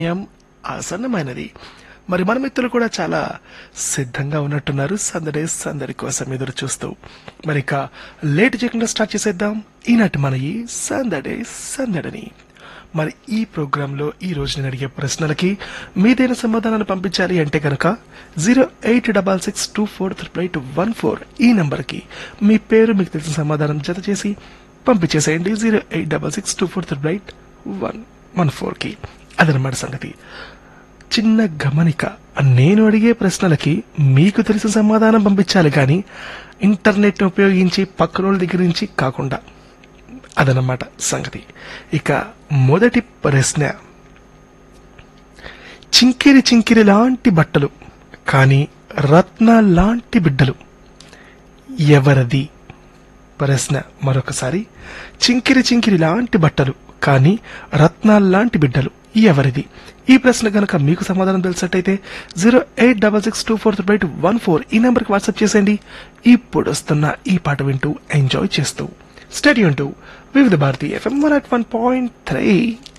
సమయం ఆసన్నమైనది మరి మన మిత్రులు కూడా చాలా సిద్ధంగా ఉన్నట్టున్నారు సందడి సందడి కోసం ఎదురు చూస్తూ మరి ఇక లేట్ చేయకుండా స్టార్ట్ చేసేద్దాం ఈనాటి మన ఈ సందడి సందడిని మరి ఈ ప్రోగ్రాంలో ఈ రోజు నేను అడిగే ప్రశ్నలకి మీదైన సమాధానాలు పంపించాలి అంటే కనుక zero eight double six two four triple eight one four ఈ నంబర్కి మీ పేరు మీకు తెలిసిన సమాధానం జత చేసి పంపించేసేయండి zero eight double six two four triple eight one one ఫోర్కి అదనమాట సంగతి చిన్న గమనిక నేను అడిగే ప్రశ్నలకి మీకు తెలిసిన సమాధానం పంపించాలి కానీ ఇంటర్నెట్ ఉపయోగించి పక్కనోళ్ళ దగ్గర నుంచి కాకుండా అదనమాట సంగతి ఇక మొదటి ప్రశ్న చింకిరి చింకిరి లాంటి బట్టలు కానీ రత్న లాంటి బిడ్డలు ఎవరిది ప్రశ్న మరొకసారి చింకిరి చింకిరి లాంటి బట్టలు కానీ రత్నాల్లాంటి బిడ్డలు ఎవరిది ఈ ప్రశ్న గనక మీకు సమాధానం తెలిసినట్టయితే zero eight double six two four three eight one four ఈ నెంబర్కి వాట్సాప్ చేసేయండి ఇప్పుడు వస్తున్న ఈ పాట వింటూ ఎంజాయ్ చేస్తూ స్టడీ ఉంటూ Vividh Bharati FM one at one point three